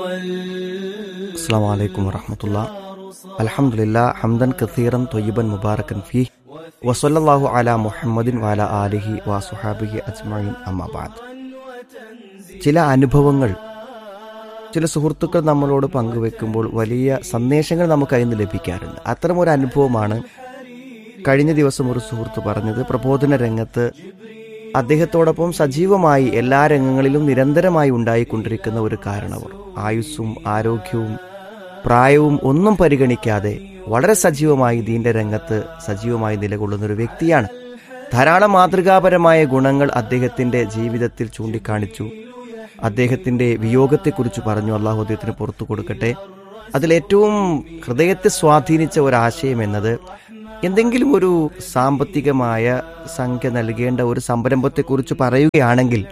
السلام عليكم ورحمة الله الحمد لله حمدا كثيرا طيبا مباركا فيه وصلى الله على محمد وعلى آله وصحابه أجمعين أما بعد ചില അനുഭവങ്ങൾ ചില സുഹൃത്തുക്കൾ നമ്മളോട് പങ്കുവെക്കുമ്പോൾ വലിയ സന്ദേശങ്ങൾ നമുക്ക് അതിൽ നിന്ന് ലഭിക്കാറുണ്ട് അത്തരമൊരു അനുഭവമാണ് കഴിഞ്ഞ ദിവസം ഒരു സുഹൃത്ത് പറഞ്ഞത് പ്രബോധന രംഗത്ത് അദ്ദേഹത്തോടൊപ്പം സജീവമായി എല്ലാ രംഗങ്ങളിലും നിരന്തരമായി ഉണ്ടായിക്കൊണ്ടിരിക്കുന്ന ഒരു കാരണവർ ആയുസ്സും ആരോഗ്യവും പ്രായവും ഒന്നും പരിഗണിക്കാതെ വളരെ സജീവമായി ദീന്റെ രംഗത്ത് സജീവമായി നിലകൊള്ളുന്ന ഒരു വ്യക്തിയാണ് ധാരാളം മാതൃകാപരമായ ഗുണങ്ങൾ അദ്ദേഹത്തിന്റെ ജീവിതത്തിൽ ചൂണ്ടിക്കാണിച്ചു അദ്ദേഹത്തിന്റെ വിയോഗത്തെക്കുറിച്ച് പറഞ്ഞു അള്ളാഹു അദ്ദേഹത്തിന് പുറത്തു കൊടുക്കട്ടെ അതിലേറ്റവും ഹൃദയത്തെ സ്വാധീനിച്ച ഒരാശയം എന്നത് എന്തെങ്കിലും ഒരു സാമ്പത്തികമായ സംഖ്യ നൽകേണ്ട ഒരു സംരംഭത്തെക്കുറിച്ച് പറയുകയാണെങ്കിൽ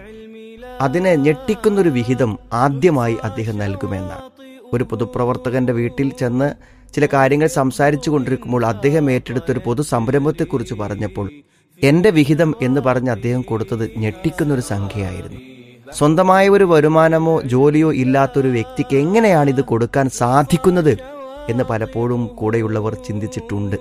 അതിനെ ഞെട്ടിക്കുന്നൊരു വിഹിതം ആദ്യമായി അദ്ദേഹം നൽകുമെന്നാണ് ഒരു പൊതുപ്രവർത്തകന്റെ വീട്ടിൽ ചെന്ന് ചില കാര്യങ്ങൾ സംസാരിച്ചു കൊണ്ടിരിക്കുമ്പോൾ അദ്ദേഹം ഏറ്റെടുത്തൊരു പൊതു സംരംഭത്തെക്കുറിച്ച് പറഞ്ഞപ്പോൾ എന്റെ വിഹിതം എന്ന് പറഞ്ഞ് അദ്ദേഹം കൊടുത്തത് ഞെട്ടിക്കുന്നൊരു സംഖ്യയായിരുന്നു സ്വന്തമായ ഒരു വരുമാനമോ ജോലിയോ ഇല്ലാത്തൊരു വ്യക്തിക്ക് എങ്ങനെയാണ് ഇത് കൊടുക്കാൻ സാധിക്കുന്നത് എന്ന് പലപ്പോഴും കൂടെയുള്ളവർ ചിന്തിച്ചിട്ടുണ്ട്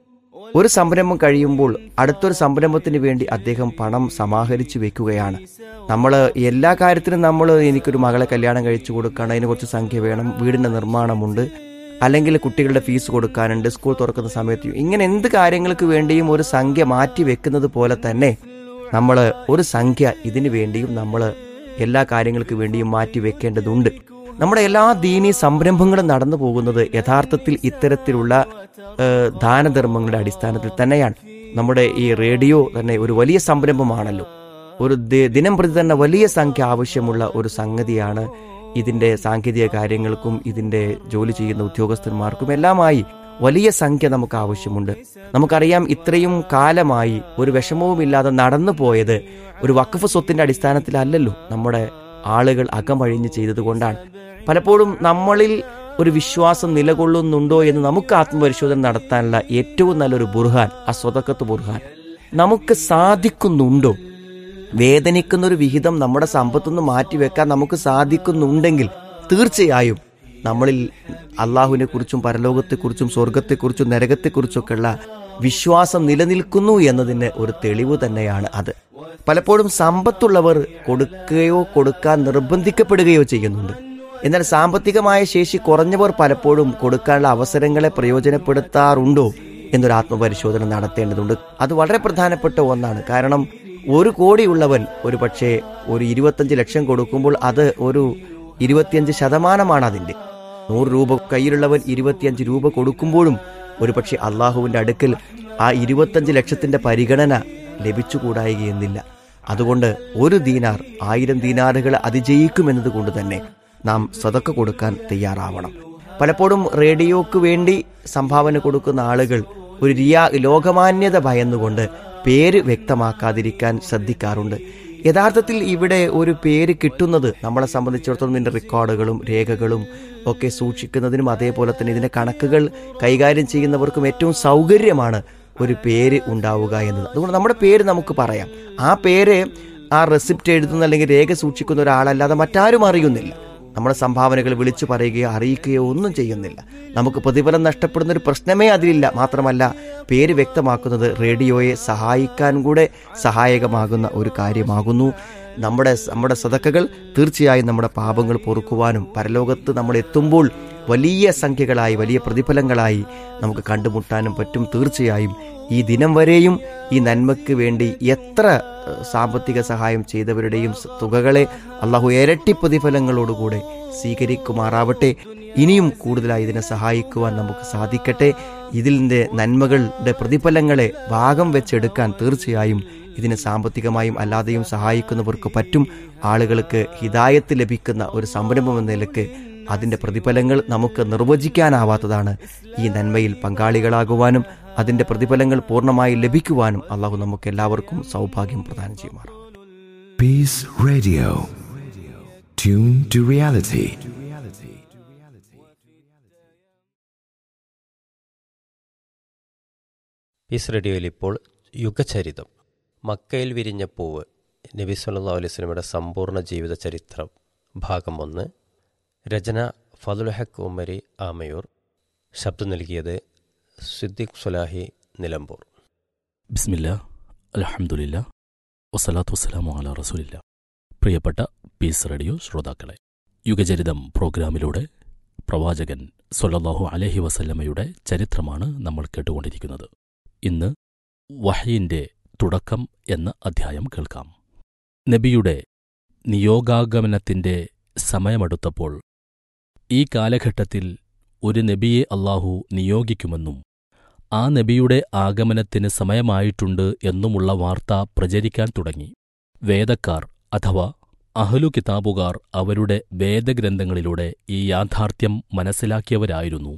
ഒരു സംരംഭം കഴിയുമ്പോൾ അടുത്തൊരു സംരംഭത്തിന് വേണ്ടി അദ്ദേഹം പണം സമാഹരിച്ചു വെക്കുകയാണ് നമ്മൾ എല്ലാ കാര്യത്തിനും നമ്മൾ എനിക്കൊരു മകളെ കല്യാണം കഴിച്ചു കൊടുക്കണം അതിന് കുറച്ച് സംഖ്യ വേണം വീടിന്റെ നിർമ്മാണമുണ്ട് അല്ലെങ്കിൽ കുട്ടികളുടെ ഫീസ് കൊടുക്കാനുണ്ട് സ്കൂൾ തുറക്കുന്ന സമയത്ത് ഇങ്ങനെ എന്ത് കാര്യങ്ങൾക്ക് വേണ്ടിയും ഒരു സംഖ്യ മാറ്റി വെക്കുന്നത് പോലെ തന്നെ നമ്മൾ ഒരു സംഖ്യ ഇതിനു വേണ്ടിയും നമ്മൾ എല്ലാ കാര്യങ്ങൾക്ക് വേണ്ടിയും മാറ്റി വെക്കേണ്ടതുണ്ട് നമ്മുടെ എല്ലാ ദീനീ സംരംഭങ്ങളും നടന്നു പോകുന്നത് യഥാർത്ഥത്തിൽ ഇത്തരത്തിലുള്ള ഏഹ്, ദാനധർമ്മങ്ങളുടെ അടിസ്ഥാനത്തിൽ തന്നെയാണ് നമ്മുടെ ഈ റേഡിയോ തന്നെ ഒരു വലിയ സംരംഭമാണല്ലോ ഒരു ദി- ദിനം പ്രതി തന്നെ വലിയ സംഖ്യ ആവശ്യമുള്ള ഒരു സംഗതിയാണ് ഇതിന്റെ സാങ്കേതിക കാര്യങ്ങൾക്കും ഇതിന്റെ ജോലി ചെയ്യുന്ന ഉദ്യോഗസ്ഥന്മാർക്കും എല്ലാമായി വലിയ സംഖ്യ നമുക്ക് ആവശ്യമുണ്ട് നമുക്കറിയാം ഇത്രയും കാലമായി ഒരു വിഷമവുമില്ലാതെ നടന്നു പോയത് ഒരു വഖഫ് സ്വത്തിന്റെ അടിസ്ഥാനത്തിലല്ലല്ലോ നമ്മുടെ ആളുകൾ അകമഴിഞ്ഞ് ചെയ്തതുകൊണ്ടാണ് പലപ്പോഴും നമ്മളിൽ ഒരു വിശ്വാസം നിലകൊള്ളുന്നുണ്ടോ എന്ന് നമുക്ക് ആത്മപരിശോധന നടത്താനുള്ള ഏറ്റവും നല്ലൊരു ബുർഹാൻ ആ സ്വതക്കത്ത് ബുർഹാൻ നമുക്ക് സാധിക്കുന്നുണ്ടോ വേദനിക്കുന്ന ഒരു വിഹിതം നമ്മുടെ സമ്പത്തുനിന്ന് മാറ്റിവെക്കാൻ നമുക്ക് സാധിക്കുന്നുണ്ടെങ്കിൽ തീർച്ചയായും നമ്മളിൽ അള്ളാഹുവിനെ കുറിച്ചും പരലോകത്തെക്കുറിച്ചും സ്വർഗത്തെക്കുറിച്ചും നരകത്തെക്കുറിച്ചൊക്കെയുള്ള വിശ്വാസം നിലനിൽക്കുന്നു എന്നതിന് ഒരു തെളിവ് തന്നെയാണ് അത് പലപ്പോഴും സമ്പത്തുള്ളവർ കൊടുക്കുകയോ കൊടുക്കാൻ നിർബന്ധിക്കപ്പെടുകയോ ചെയ്യുന്നുണ്ട് എന്നാൽ സാമ്പത്തികമായ ശേഷി കുറഞ്ഞവർ പലപ്പോഴും കൊടുക്കാനുള്ള അവസരങ്ങളെ പ്രയോജനപ്പെടുത്താറുണ്ടോ എന്നൊരു ആത്മപരിശോധന നടത്തേണ്ടതുണ്ട് അത് വളരെ പ്രധാനപ്പെട്ട ഒന്നാണ് കാരണം ഒരു കോടിയുള്ളവൻ ഒരു പക്ഷേ ഒരു ഇരുപത്തഞ്ച് ലക്ഷം കൊടുക്കുമ്പോൾ അത് ഒരു ഇരുപത്തിയഞ്ച് ശതമാനമാണ് അതിന്റെ നൂറ് രൂപ കയ്യിലുള്ളവൻ ഇരുപത്തിയഞ്ച് രൂപ കൊടുക്കുമ്പോഴും ഒരു പക്ഷേ അള്ളാഹുവിന്റെ അടുക്കൽ ആ ഇരുപത്തഞ്ച് ലക്ഷത്തിന്റെ പരിഗണന ലഭിച്ചുകൂടായികയെന്നില്ല അതുകൊണ്ട് ഒരു ദീനാർ ആയിരം ദീനാറുകൾ അതിജയിക്കുമെന്നത് കൊണ്ട് തന്നെ നാം സതക്ക കൊടുക്കാൻ തയ്യാറാവണം പലപ്പോഴും റേഡിയോക്ക് വേണ്ടി സംഭാവന കൊടുക്കുന്ന ആളുകൾ ഒരു റിയാ ലോകമാന്യത ഭയന്നുകൊണ്ട് പേര് വ്യക്തമാക്കാതിരിക്കാൻ ശ്രദ്ധിക്കാറുണ്ട് യഥാർത്ഥത്തിൽ ഇവിടെ ഒരു പേര് കിട്ടുന്നത് നമ്മളെ സംബന്ധിച്ചിടത്തോളം ഇതിന്റെ റെക്കോർഡുകളും രേഖകളും ഒക്കെ സൂക്ഷിക്കുന്നതിനും അതേപോലെ തന്നെ ഇതിന്റെ കണക്കുകൾ കൈകാര്യം ചെയ്യുന്നവർക്കും ഏറ്റവും സൗകര്യമാണ് ഒരു പേര് ഉണ്ടാവുക എന്നത് അതുകൊണ്ട് നമ്മുടെ പേര് നമുക്ക് പറയാം ആ പേര് ആ റെസിപ്റ്റ് എഴുതുന്ന അല്ലെങ്കിൽ രേഖ സൂക്ഷിക്കുന്ന ഒരാളല്ലാതെ മറ്റാരും അറിയുന്നില്ല നമ്മുടെ സംഭാവനകൾ വിളിച്ചു പറയുകയോ അറിയിക്കുകയോ ഒന്നും ചെയ്യുന്നില്ല നമുക്ക് പ്രതിഫലം നഷ്ടപ്പെടുന്ന ഒരു പ്രശ്നമേ അതിലില്ല മാത്രമല്ല പേര് വ്യക്തമാക്കുന്നത് റേഡിയോയെ സഹായിക്കാൻ കൂടെ സഹായകമാകുന്ന ഒരു കാര്യമാകുന്നു നമ്മുടെ നമ്മുടെ സതക്കകൾ തീർച്ചയായും നമ്മുടെ പാപങ്ങൾ പൊറുക്കുവാനും പരലോകത്ത് നമ്മൾ എത്തുമ്പോൾ വലിയ സംഖ്യകളായി വലിയ പ്രതിഫലങ്ങളായി നമുക്ക് കണ്ടുമുട്ടാനും പറ്റും തീർച്ചയായും ഈ ദിനം വരെയും ഈ നന്മയ്ക്ക് വേണ്ടി എത്ര ഏഹ്, സാമ്പത്തിക സഹായം ചെയ്തവരുടെയും സ- തുകകളെ അള്ളാഹു ഇരട്ടി പ്രതിഫലങ്ങളോടുകൂടെ സ്വീകരിക്കുമാറാവട്ടെ ഇനിയും കൂടുതലായി ഇതിനെ സഹായിക്കുവാൻ നമുക്ക് സാധിക്കട്ടെ ഇതിൻ്റെ നന്മകളുടെ പ്രതിഫലങ്ങളെ ഭാഗം വെച്ചെടുക്കാൻ തീർച്ചയായും ഇതിന് സാമ്പത്തികമായും അല്ലാതെയും സഹായിക്കുന്നവർക്ക് പറ്റും ആളുകൾക്ക് ഹിതായത്ത് ലഭിക്കുന്ന ഒരു സംരംഭം എന്ന നിലക്ക് അതിന്റെ പ്രതിഫലങ്ങൾ നമുക്ക് നിർവചിക്കാനാവാത്തതാണ് ഈ നന്മയിൽ പങ്കാളികളാകുവാനും അതിന്റെ പ്രതിഫലങ്ങൾ പൂർണ്ണമായി ലഭിക്കുവാനും അള്ളാഹു നമുക്ക് എല്ലാവർക്കും സൗഭാഗ്യം പ്രദാനം ചെയ്യുമാറാം Peace Radio. Tune to reality. Peace റേഡിയോയിൽ ഇപ്പോൾ യുഗചരിതം മക്കയിൽ വിരിഞ്ഞ പൂവ് നബി സല്ലാ അലൈഹി സ്വലമയുടെ സമ്പൂർണ്ണ ജീവിത ചരിത്രം ഭാഗം ഒന്ന് രചന ഫതുലഹക് ഉമ്മരി ആമയൂർ ശബ്ദം നൽകിയത് സിദ്ദിഖ് സുലാഹി നിലമ്പൂർ ബിസ്മില്ല അലഹമുല്ല വസ്സലാത്തു വസ്സലാമു അല റസൂലില്ല പ്രിയപ്പെട്ട പീസ് റേഡിയോ ശ്രോതാക്കളെ യുഗചരിതം പ്രോഗ്രാമിലൂടെ പ്രവാചകൻ സൊല്ലാഹു അലഹി വസല്ലമയുടെ ചരിത്രമാണ് നമ്മൾ കേട്ടുകൊണ്ടിരിക്കുന്നത് ഇന്ന് വഹയിന്റെ തുടക്കം എന്ന അധ്യായം കേൾക്കാം നബിയുടെ നിയോഗാഗമനത്തിന്റെ സമയമടുത്തപ്പോൾ ഈ കാലഘട്ടത്തിൽ ഒരു നബിയെ അള്ളാഹു നിയോഗിക്കുമെന്നും ആ നബിയുടെ ആഗമനത്തിന് സമയമായിട്ടുണ്ട് എന്നുമുള്ള വാർത്ത പ്രചരിക്കാൻ തുടങ്ങി വേദക്കാർ അഥവാ അഹലു കിതാബുകാർ അവരുടെ വേദഗ്രന്ഥങ്ങളിലൂടെ ഈ യാഥാർത്ഥ്യം മനസ്സിലാക്കിയവരായിരുന്നു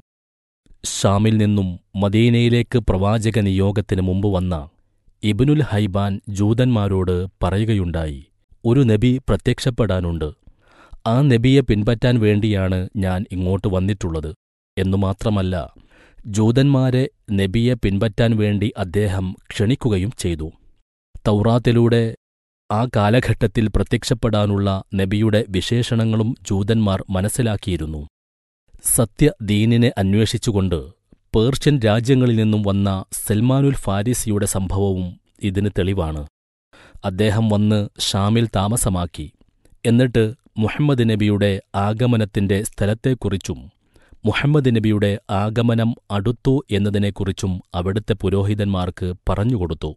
ഷാമിൽ നിന്നും മദീനയിലേക്ക് പ്രവാചക നിയോഗത്തിന് മുമ്പ് വന്ന ഇബ്നുൽ ഹൈബാൻ ജൂതന്മാരോട് പറയുകയുണ്ടായി ഒരു നബി പ്രത്യക്ഷപ്പെടാനുണ്ട് ആ നബിയെ പിൻപറ്റാൻ വേണ്ടിയാണ് ഞാൻ ഇങ്ങോട്ട് വന്നിട്ടുള്ളത് എന്നു മാത്രമല്ല ജൂതന്മാരെ നബിയെ പിൻപറ്റാൻ വേണ്ടി അദ്ദേഹം ക്ഷണിക്കുകയും ചെയ്തു തൗറാത്തിലൂടെ ആ കാലഘട്ടത്തിൽ പ്രത്യക്ഷപ്പെടാനുള്ള നബിയുടെ വിശേഷണങ്ങളും ജൂതന്മാർ മനസ്സിലാക്കിയിരുന്നു സത്യദീനിനെ അന്വേഷിച്ചുകൊണ്ട് പേർഷ്യൻ രാജ്യങ്ങളിൽ നിന്നും വന്ന സൽമാനുൽ ഫാരിസിയുടെ സംഭവവും ഇതിന് തെളിവാണ് അദ്ദേഹം വന്ന് ഷാമിൽ താമസമാക്കി എന്നിട്ട് മുഹമ്മദ് നബിയുടെ ആഗമനത്തിന്റെ സ്ഥലത്തെക്കുറിച്ചും മുഹമ്മദ് നബിയുടെ ആഗമനം അടുത്തു എന്നതിനെക്കുറിച്ചും അവിടുത്തെ പുരോഹിതന്മാർക്ക് പറഞ്ഞുകൊടുത്തു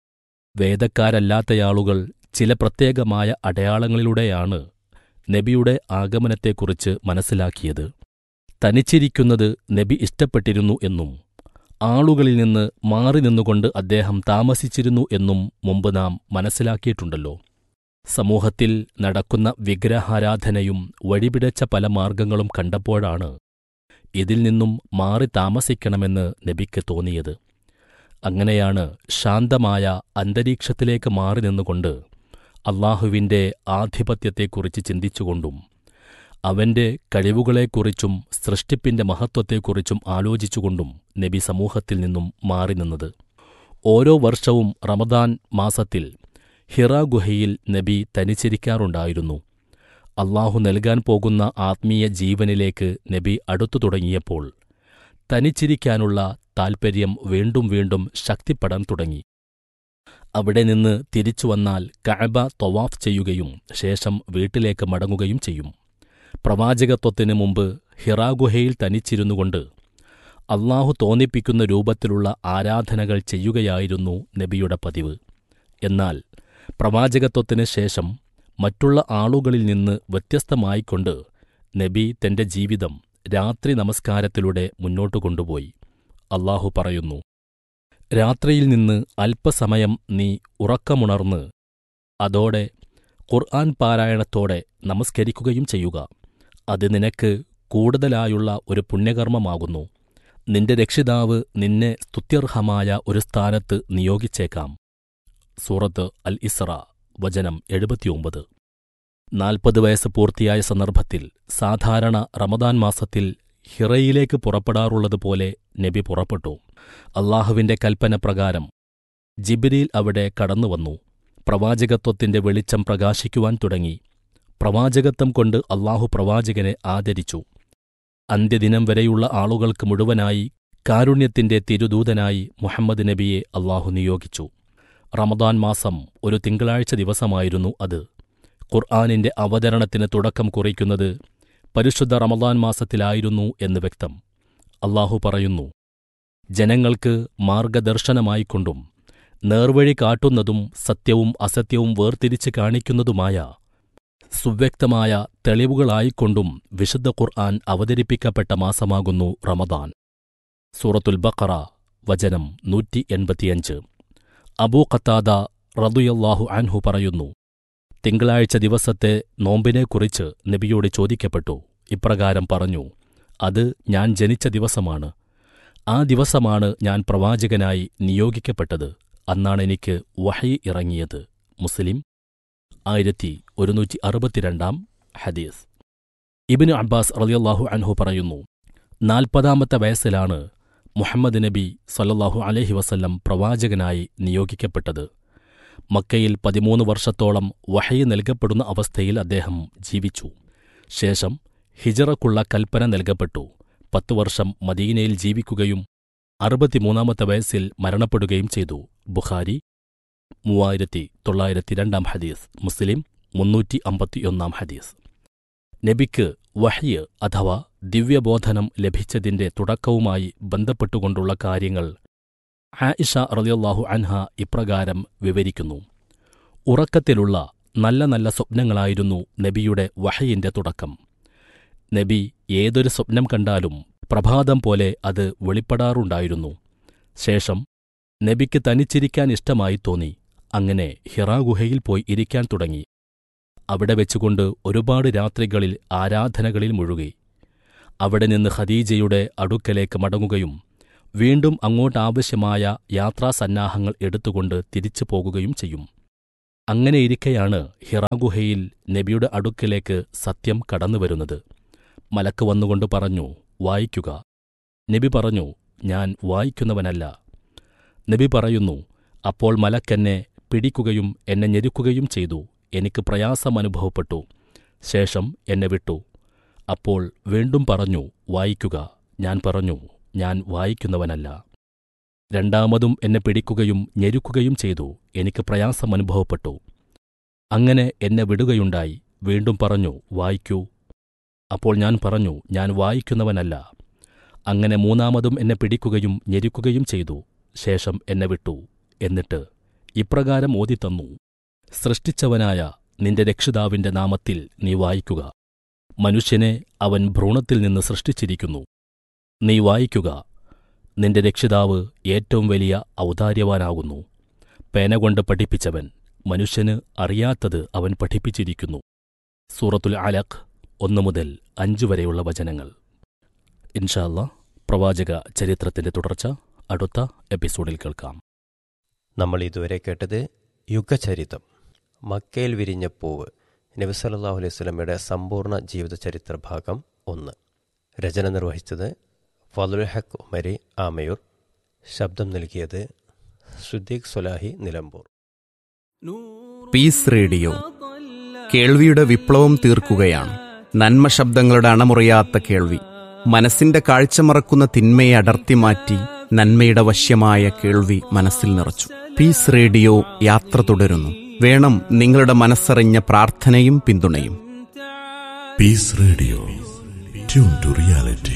വേദക്കാരല്ലാത്തയാളുകൾ ചില പ്രത്യേകമായ അടയാളങ്ങളിലൂടെയാണ് നബിയുടെ ആഗമനത്തെക്കുറിച്ച് മനസ്സിലാക്കിയത് തനിച്ചിരിക്കുന്നത് നബി ഇഷ്ടപ്പെട്ടിരുന്നു എന്നും ആളുകളിൽ നിന്ന് മാറി നിന്നുകൊണ്ട് അദ്ദേഹം താമസിച്ചിരുന്നു എന്നും മുമ്പ് നാം മനസ്സിലാക്കിയിട്ടുണ്ടല്ലോ സമൂഹത്തിൽ നടക്കുന്ന വിഗ്രഹാരാധനയും വഴിപിടച്ച പല മാർഗങ്ങളും കണ്ടപ്പോഴാണ് ഇതിൽ നിന്നും മാറി താമസിക്കണമെന്ന് നബിക്ക് തോന്നിയത് അങ്ങനെയാണ് ശാന്തമായ അന്തരീക്ഷത്തിലേക്ക് മാറി നിന്നുകൊണ്ട് അള്ളാഹുവിന്റെ ആധിപത്യത്തെക്കുറിച്ച് ചിന്തിച്ചുകൊണ്ടും അവന്റെ കഴിവുകളെക്കുറിച്ചും സൃഷ്ടിപ്പിന്റെ മഹത്വത്തെക്കുറിച്ചും ആലോചിച്ചുകൊണ്ടും നബി സമൂഹത്തിൽ നിന്നും മാറി നിന്നത് ഓരോ വർഷവും റമദാൻ മാസത്തിൽ ഹിറ ഗുഹയിൽ നബി തനിച്ചിരിക്കാറുണ്ടായിരുന്നു അള്ളാഹു നൽകാൻ പോകുന്ന ആത്മീയ ജീവനിലേക്ക് നബി അടുത്തു തുടങ്ങിയപ്പോൾ തനിച്ചിരിക്കാനുള്ള താൽപ്പര്യം വീണ്ടും വീണ്ടും ശക്തിപ്പെടാൻ തുടങ്ങി അവിടെ നിന്ന് തിരിച്ചു വന്നാൽ കഅബ തൊവാഫ് ചെയ്യുകയും ശേഷം വീട്ടിലേക്ക് മടങ്ങുകയും ചെയ്യും പ്രവാചകത്വത്തിന് മുമ്പ് ഹിറാഗുഹയിൽ തനിച്ചിരുന്നുകൊണ്ട് അള്ളാഹു തോന്നിപ്പിക്കുന്ന രൂപത്തിലുള്ള ആരാധനകൾ ചെയ്യുകയായിരുന്നു നബിയുടെ പതിവ് എന്നാൽ പ്രവാചകത്വത്തിന് ശേഷം മറ്റുള്ള ആളുകളിൽ നിന്ന് വ്യത്യസ്തമായിക്കൊണ്ട് നബി തന്റെ ജീവിതം രാത്രി നമസ്കാരത്തിലൂടെ മുന്നോട്ടു കൊണ്ടുപോയി അള്ളാഹു പറയുന്നു രാത്രിയിൽ നിന്ന് അല്പസമയം നീ ഉറക്കമുണർന്ന് അതോടെ ഖുർആൻ പാരായണത്തോടെ നമസ്കരിക്കുകയും ചെയ്യുക അത് നിനക്ക് കൂടുതലായുള്ള ഒരു പുണ്യകർമ്മമാകുന്നു നിന്റെ രക്ഷിതാവ് നിന്നെ സ്തുത്യർഹമായ ഒരു സ്ഥാനത്ത് നിയോഗിച്ചേക്കാം സൂറത്ത് അൽ ഇസ്ര വചനം എഴുപത്തിയൊമ്പത് നാൽപ്പത് വയസ്സ് പൂർത്തിയായ സന്ദർഭത്തിൽ സാധാരണ റമദാൻ മാസത്തിൽ ഹിറയിലേക്ക് പുറപ്പെടാറുള്ളതുപോലെ നബി പുറപ്പെട്ടു അള്ളാഹുവിന്റെ കൽപ്പന പ്രകാരം ജിബിരിൽ അവിടെ കടന്നുവന്നു പ്രവാചകത്വത്തിന്റെ വെളിച്ചം പ്രകാശിക്കുവാൻ തുടങ്ങി പ്രവാചകത്വം കൊണ്ട് അള്ളാഹു പ്രവാചകനെ ആദരിച്ചു അന്ത്യദിനം വരെയുള്ള ആളുകൾക്ക് മുഴുവനായി കാരുണ്യത്തിന്റെ തിരുദൂതനായി മുഹമ്മദ് നബിയെ അള്ളാഹു നിയോഗിച്ചു റമദാൻ മാസം ഒരു തിങ്കളാഴ്ച ദിവസമായിരുന്നു അത് ഖുർആാനിന്റെ അവതരണത്തിന് തുടക്കം കുറിക്കുന്നത് പരിശുദ്ധ റമദാൻ മാസത്തിലായിരുന്നു എന്ന് വ്യക്തം അള്ളാഹു പറയുന്നു ജനങ്ങൾക്ക് മാർഗദർശനമായിക്കൊണ്ടും നേർവഴി കാട്ടുന്നതും സത്യവും അസത്യവും വേർതിരിച്ച് കാണിക്കുന്നതുമായ സുവ്യക്തമായ തെളിവുകളായിക്കൊണ്ടും വിശുദ്ധ ഖുർആൻ അവതരിപ്പിക്കപ്പെട്ട മാസമാകുന്നു റമദാൻ സൂറത്തുൽ ബഖറ വചനം നൂറ്റി എൺപത്തിയഞ്ച് അബൂ ഖത്താദ റതുയല്ലാഹു അൻഹു പറയുന്നു തിങ്കളാഴ്ച ദിവസത്തെ നോമ്പിനെക്കുറിച്ച് നബിയോട് ചോദിക്കപ്പെട്ടു ഇപ്രകാരം പറഞ്ഞു അത് ഞാൻ ജനിച്ച ദിവസമാണ് ആ ദിവസമാണ് ഞാൻ പ്രവാചകനായി നിയോഗിക്കപ്പെട്ടത് അന്നാണ് എനിക്ക് വഹി ഇറങ്ങിയത് മുസ്ലിം ആയിരത്തി ഒരുന്നൂറ്റി അറുപത്തിരണ്ടാം ഹദീസ് ഇബിന് അബ്ബാസ് റളിയല്ലാഹു അൻഹു പറയുന്നു നാൽപ്പതാമത്തെ വയസ്സിലാണ് മുഹമ്മദ് നബി സല്ലല്ലാഹു അലൈഹി വസല്ലം പ്രവാചകനായി നിയോഗിക്കപ്പെട്ടത് മക്കയിൽ പതിമൂന്ന് വർഷത്തോളം വഹയി നൽകപ്പെടുന്ന അവസ്ഥയിൽ അദ്ദേഹം ജീവിച്ചു ശേഷം ഹിജറക്കുള്ള കൽപ്പന നൽകപ്പെട്ടു പത്തു വർഷം മദീനയിൽ ജീവിക്കുകയും അറുപത്തിമൂന്നാമത്തെ വയസ്സിൽ മരണപ്പെടുകയും ചെയ്തു ബുഖാരി മൂവായിരത്തി തൊള്ളായിരത്തി രണ്ടാം ഹദീസ് മുസ്ലിം മുന്നൂറ്റി അമ്പത്തിയൊന്നാം ഹദീസ് നബിക്ക് വഹ്യ് അഥവാ ദിവ്യബോധനം ലഭിച്ചതിന്റെ തുടക്കവുമായി ബന്ധപ്പെട്ടുകൊണ്ടുള്ള കാര്യങ്ങൾ ആയിഷ റളിയല്ലാഹു അൻഹ ഇപ്രകാരം വിവരിക്കുന്നു ഉറക്കത്തിലുള്ള നല്ല നല്ല സ്വപ്നങ്ങളായിരുന്നു നബിയുടെ വഹയിന്റെ തുടക്കം നബി ഏതൊരു സ്വപ്നം കണ്ടാലും പ്രഭാതം പോലെ അത് വെളിപ്പെടാറുണ്ടായിരുന്നു ശേഷം നബിക്ക് തനിച്ചിരിക്കാൻ ഇഷ്ടമായി തോന്നി അങ്ങനെ ഹിറാ ഗുഹയിൽ പോയി ഇരിക്കാൻ തുടങ്ങി അവിടെ വെച്ചുകൊണ്ട് ഒരുപാട് രാത്രികളിൽ ആരാധനകളിൽ മുഴുകി അവിടെ നിന്ന് ഖദീജയുടെ അടുക്കലേക്ക് മടങ്ങുകയും വീണ്ടും അങ്ങോട്ടാവശ്യമായ യാത്രാസന്നാഹങ്ങൾ എടുത്തുകൊണ്ട് തിരിച്ചു പോകുകയും ചെയ്യും അങ്ങനെയിരിക്കെയാണ് ഹിറാഗുഹയിൽ നബിയുടെ അടുക്കലേക്ക് സത്യം കടന്നുവരുന്നത് മലക്ക് വന്നുകൊണ്ട് പറഞ്ഞു വായിക്കുക നബി പറഞ്ഞു ഞാൻ വായിക്കുന്നവനല്ല നബി പറയുന്നു അപ്പോൾ മലക്കെന്നെ പിടിക്കുകയും എന്നെ ഞെരുക്കുകയും ചെയ്തു എനിക്ക് പ്രയാസമനുഭവപ്പെട്ടു ശേഷം എന്നെ വിട്ടു അപ്പോൾ വീണ്ടും പറഞ്ഞു വായിക്കുക ഞാൻ പറഞ്ഞു ഞാൻ വായിക്കുന്നവനല്ല രണ്ടാമതും എന്നെ പിടിക്കുകയും ഞെരുക്കുകയും ചെയ്തു എനിക്ക് പ്രയാസമനുഭവപ്പെട്ടു അങ്ങനെ എന്നെ വിടുകയുണ്ടായി വീണ്ടും പറഞ്ഞു വായിക്കൂ അപ്പോൾ ഞാൻ പറഞ്ഞു ഞാൻ വായിക്കുന്നവനല്ല അങ്ങനെ മൂന്നാമതും എന്നെ പിടിക്കുകയും ഞെരുക്കുകയും ചെയ്തു ശേഷം എന്നെ വിട്ടു എന്നിട്ട് ഇപ്രകാരം ഓതിത്തന്നു സൃഷ്ടിച്ചവനായ നിന്റെ രക്ഷിതാവിന്റെ നാമത്തിൽ നീ വായിക്കുക മനുഷ്യനെ അവൻ ഭ്രൂണത്തിൽ നിന്ന് സൃഷ്ടിച്ചിരിക്കുന്നു നീ വായിക്കുക നിന്റെ രക്ഷിതാവ് ഏറ്റവും വലിയ ഔദാര്യവാനാകുന്നു പേന കൊണ്ട് പഠിപ്പിച്ചവൻ മനുഷ്യന് അറിയാത്തത് അവൻ പഠിപ്പിച്ചിരിക്കുന്നു സൂറത്തുൽ അലഖ് ഒന്നു മുതൽ അഞ്ചു വരെയുള്ള വചനങ്ങൾ ഇൻഷാല്ല പ്രവാചക ചരിത്രത്തിന്റെ തുടർച്ച അടുത്ത എപ്പിസോഡിൽ കേൾക്കാം നമ്മൾ ഇതുവരെ കേട്ടത് യുഗചരിതം മക്കയിൽ വിരിഞ്ഞ പൂവ് നബി സല്ലല്ലാഹു അലൈഹി സ്വലമയുടെ സമ്പൂർണ്ണ ജീവിതചരിത്ര ഭാഗം ഒന്ന് രചന നിർവഹിച്ചത് ഫലുൽ ഹക്ക് ഉമരി ആമയൂർ ശബ്ദം നൽകിയത് സുദ്ദീഖ് സുലാഹി നിലമ്പൂർ പീസ് റേഡിയോ കേൾവിയുടെ വിപ്ലവം തീർക്കുകയാണ് നന്മ ശബ്ദങ്ങളുടെ അണമുറിയാത്ത കേൾവി മനസ്സിന്റെ കാഴ്ച മറക്കുന്ന തിന്മയെ അടർത്തി മാറ്റി നന്മയുടെ വശ്യമായ കേൾവി മനസ്സിൽ നിറച്ചു പീസ് റേഡിയോ യാത്ര തുടരുന്നു വേണം നിങ്ങളുടെ മനസ്സറിഞ്ഞ പ്രാർത്ഥനയും പിന്തുണയും Peace Radio. Tune to reality.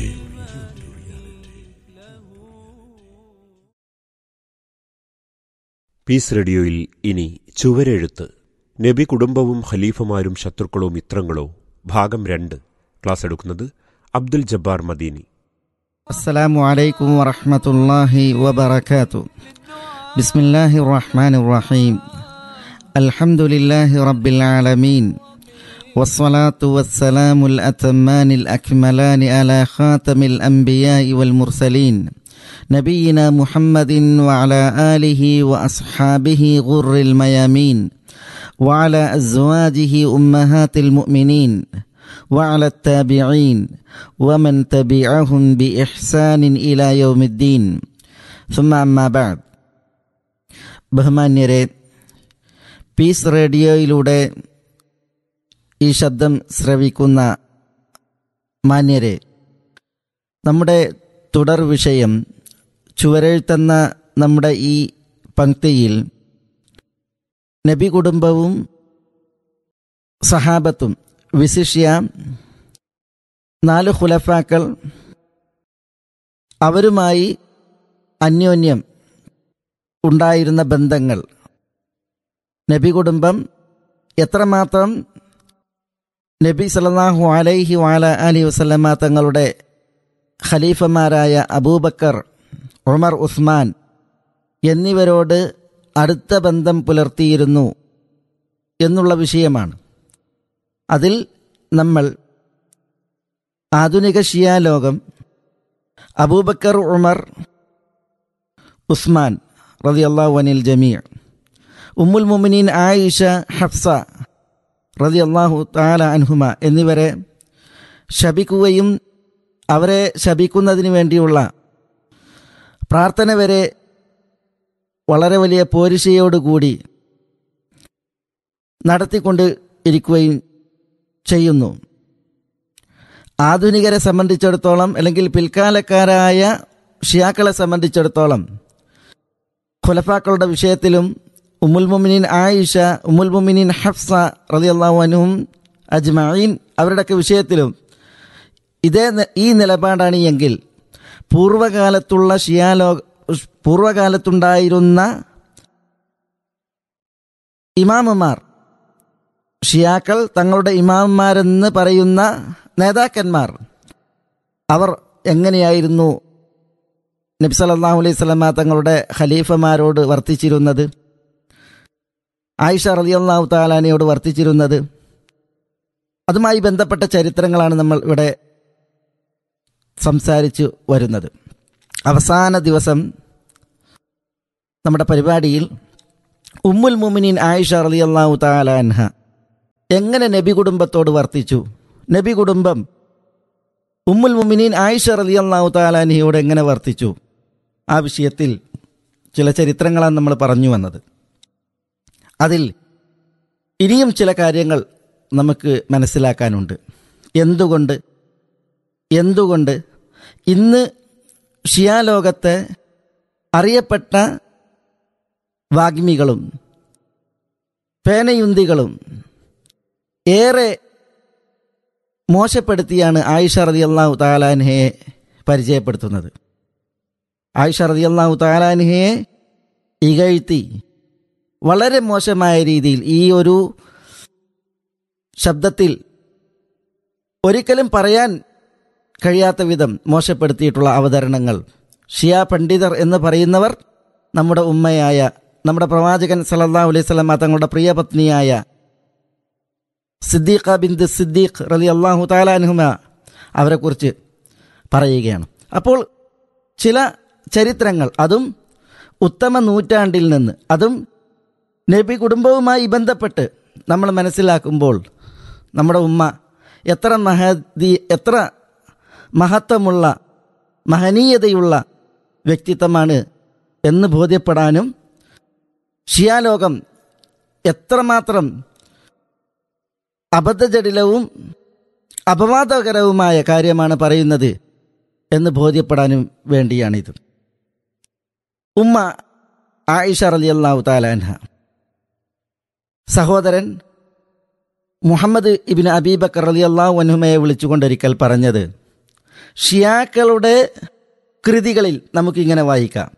Peace റേഡിയോയിൽ ഇനി ചുവരെഴുത്ത് നബി കുടുംബവും ഖലീഫമാരും ശത്രുക്കളോ മിത്രങ്ങളോ ഭാഗം രണ്ട് ക്ലാസ് എടുക്കുന്നത് അബ്ദുൽ ജബ്ബാർ മദീനി السلام عليكم ورحمة الله وبركاته بسم الله الرحمن الرحيم الحمد لله رب العالمين والصلاة والسلام الأتمان الأكملان على خاتم الأنبياء والمرسلين نبينا محمد وعلى آله وأصحابه غر الميامين وعلى أزواجه أمهات المؤمنين وعلى التابعين ومن تبعهم بإحسان إلى يوم الدين ثم أما بعد ബഹുമാന്യരെ പീസ് റേഡിയോയിലൂടെ ഈ ശബ്ദം ശ്രവിക്കുന്ന മാന്യരെ നമ്മുടെ തുടർ വിഷയം ചുവരെഴുത്തെന്ന നമ്മുടെ ഈ പങ്ക്തിയിൽ നബി കുടുംബവും സഹാബത്തും വിശിഷ്യ നാല് ഖുലഫാക്കൾ അവരുമായി അന്യോന്യം ഉണ്ടായിരുന്ന ബന്ധങ്ങൾ നബി കുടുംബം എത്രമാത്രം നബി സല്ലല്ലാഹു അലൈഹി വാല അലി വസല്ലമ തങ്ങളുടെ ഖലീഫമാരായ അബൂബക്കർ ഉമർ ഉസ്മാൻ എന്നിവരോട് അടുത്ത ബന്ധം പുലർത്തിയിരുന്നു എന്നുള്ള വിഷയമാണ് അതിൽ നമ്മൾ ആധുനിക ഷിയ ലോകം അബൂബക്കർ ഉമർ ഉസ്മാൻ റളിയല്ലാഹു അനിൽ ജമീർ ഉമ്മുൽ മുമിനീൻ ആയിഷ ഹഫ്സ റളിയല്ലാഹു താല അൻഹുമ എന്നിവരെ ശപിക്കുകയും അവരെ ശപിക്കുന്നതിന് വേണ്ടിയുള്ള പ്രാർത്ഥന വരെ വളരെ വലിയ പോരിശയോടുകൂടി നടത്തിക്കൊണ്ട് ഇരിക്കുകയും ചെയ്യുന്നു ആധുനികരെ സംബന്ധിച്ചിടത്തോളം അല്ലെങ്കിൽ പിൽക്കാലക്കാരായ ഷിയാക്കളെ സംബന്ധിച്ചിടത്തോളം ഖുലഫാക്കളുടെ വിഷയത്തിലും ഉമുൽ മുമിനീൻ ആയിഷ ഉമുൽ മുമിനീൻ ഹഫ്സ റളിയല്ലാഹു അൻഹും അജ്മഈൻ അവരുടെയൊക്കെ വിഷയത്തിലും ഇതേ ന- ഈ നിലപാടാണ് എങ്കിൽ പൂർവകാലത്തുള്ള ഷിയാലോ പൂർവകാലത്തുണ്ടായിരുന്ന ഇമാമുമാർ ഷിയാക്കൾ തങ്ങളുടെ ഇമാമുമാരെന്ന് പറയുന്ന നേതാക്കന്മാർ അവർ എങ്ങനെയായിരുന്നു നബി സല്ലല്ലാഹു അലൈഹി സ്വലമ തങ്ങളുടെ ഖലീഫമാരോട് വർത്തിച്ചിരുന്നത് ആയിഷ റളിയല്ലാഹു താലാനയോട് വർത്തിച്ചിരുന്നത് അതുമായി ബന്ധപ്പെട്ട ചരിത്രങ്ങളാണ് നമ്മൾ ഇവിടെ സംസാരിച്ചു വരുന്നത് അവസാന ദിവസം നമ്മുടെ പരിപാടിയിൽ ഉമ്മുൽ മുമിനീൻ ആയിഷ റളിയല്ലാഹു തആല അൻഹ എങ്ങനെ നബി കുടുംബത്തോട് വർത്തിച്ചു നബി കുടുംബം ഉമ്മുൽ മുമിനീൻ ആയിഷ റളിയല്ലാഹു തആല അൻഹയോട് എങ്ങനെ വർത്തിച്ചു ആ വിഷയത്തിൽ ചില ചരിത്രങ്ങളാണ് നമ്മൾ പറഞ്ഞു വന്നത് അതിൽ ഇനിയും ചില കാര്യങ്ങൾ നമുക്ക് മനസ്സിലാക്കാനുണ്ട് എന്തുകൊണ്ട് എന്തുകൊണ്ട് ഇന്ന് ഷിയാലോകത്തെ അറിയപ്പെട്ട വാഗ്മികളും പേനയുന്തികളും ഏറെ മോശപ്പെടുത്തിയാണ് ആയിഷ റളിയല്ലാഹു താലാൻഹയെ പരിചയപ്പെടുത്തുന്നത് ആയിഷ റളിയല്ലാഹു താലാൻഹയെ ഇകഴ്ത്തി വളരെ മോശമായ രീതിയിൽ ഈ ഒരു ശബ്ദത്തിൽ ഒരിക്കലും പറയാൻ കഴിയാത്ത വിധം മോശപ്പെടുത്തിയിട്ടുള്ള അവതരണങ്ങൾ ഷിയ പണ്ഡിതർ എന്ന് പറയുന്നവർ നമ്മുടെ ഉമ്മയായ നമ്മുടെ പ്രവാചകൻ സല്ലല്ലാഹു അലൈഹി സ്വലമ തങ്ങളുടെ പ്രിയപത്നിയായ സിദ്ദീഖ ബിന്ദു സിദ്ദീഖ് റലി അള്ളാഹു താലാൻഹുമ അവരെക്കുറിച്ച് പറയുകയാണ് അപ്പോൾ ചില ചരിത്രങ്ങൾ അതും ഉത്തമ നൂറ്റാണ്ടിൽ നിന്ന് അതും നബി കുടുംബവുമായി ബന്ധപ്പെട്ട് നമ്മൾ മനസ്സിലാക്കുമ്പോൾ നമ്മുടെ ഉമ്മ എത്ര മഹദി എത്ര മഹത്വമുള്ള മഹനീയതയുള്ള വ്യക്തിത്വമാണ് എന്ന് ബോധ്യപ്പെടാനും ഷിയാലോകം എത്രമാത്രം അബദ്ധജടിലവും അപവാദകരവുമായ കാര്യമാണ് പറയുന്നത് എന്ന് ബോധ്യപ്പെടാനും വേണ്ടിയാണിത് ഉമ്മ ആയിഷ റളിയല്ലാഹു താലാൻഹ സഹോദരൻ മുഹമ്മദ് ഇബിൻ അബീബക്കർ റളിയല്ലാഹു അൻഹുമയെ വിളിച്ചുകൊണ്ടൊരിക്കൽ പറഞ്ഞത് ഷിയാക്കളുടെ കൃതികളിൽ നമുക്കിങ്ങനെ വായിക്കാം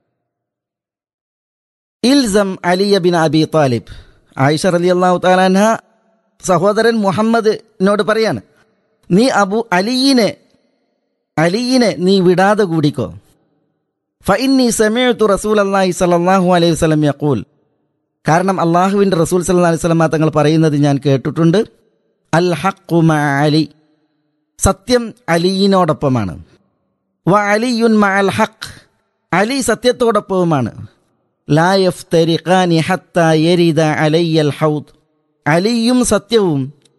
ഇൽസം അലിയ ബിൻ അബി താലിബ് ആയിഷ റളിയല്ലാഹു താലാൻഹ സഹോദരൻ മുഹമ്മദിനോട് പറയാണ് നീ അബു അലിയിനെ അലിയിനെ നീ വിടാതെ കൂടിക്കോ ഫഇന്നി സമയത്തു റസൂൽ അള്ളാഹി സലല്ലാഹു അലൈഹി വസല്ലം യഖൂൽ കാരണം അള്ളാഹുവിൻ്റെ റസൂൽ സല്ലല്ലാഹു അലൈഹി വസല്ലം തങ്ങൾ പറയുന്നത് ഞാൻ കേട്ടിട്ടുണ്ട് അൽ ഹഖു മഅ അലി സത്യം അലിയിനോടൊപ്പമാണ് വ അലിയുൻ മഅൽ ഹഖ് അലി സത്യത്തോടൊപ്പവുമാണ് ലാ യഫ്തരിഖാനി ഹത്താ യരിദ അലയ്യൽ ഹൗദ് അലിയും സത്യവും